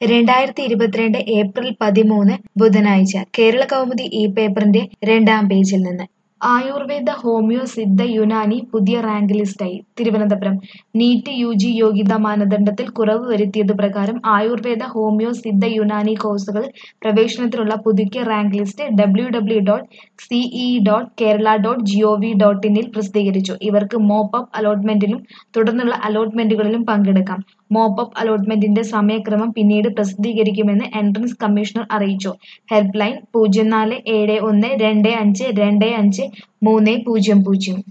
രണ്ടായിരത്തി ഇരുപത്തിരണ്ട് ഏപ്രിൽ പതിമൂന്ന് ബുധനാഴ്ച കേരള കൗമുദി ഈ പേപ്പറിന്റെ രണ്ടാം പേജിൽ നിന്ന് ആയുർവേദ ഹോമിയോ സിദ്ധ യുനാനി പുതിയ റാങ്ക് ലിസ്റ്റായി തിരുവനന്തപുരം നീറ്റ് യു ജി യോഗ്യതാ മാനദണ്ഡത്തിൽ കുറവ് വരുത്തിയത് പ്രകാരം ആയുർവേദ ഹോമിയോ സിദ്ധ യുനാനി കോഴ്സുകളിൽ പ്രവേശനത്തിനുള്ള പുതുക്കിയ rank list W W dot C E dot Kerala dot G O V dot ഇനിൽ പ്രസിദ്ധീകരിച്ചു ഇവർക്ക് മോപ്പ് അപ്പ് അലോട്ട്മെന്റിലും തുടർന്നുള്ള അലോട്ട്മെന്റുകളിലും പങ്കെടുക്കാം മോപ്പ് അപ്പ് അലോട്ട്മെന്റിന്റെ സമയക്രമം പിന്നീട് പ്രസിദ്ധീകരിക്കുമെന്ന് എൻട്രൻസ് കമ്മീഷണർ അറിയിച്ചു ഹെൽപ്പ് ലൈൻ പൂജ്യം നാല് ഏഴ് ഒന്ന് രണ്ട് അഞ്ച് രണ്ട് അഞ്ച് മൂന്ന് പൂജ്യം പൂജ്യം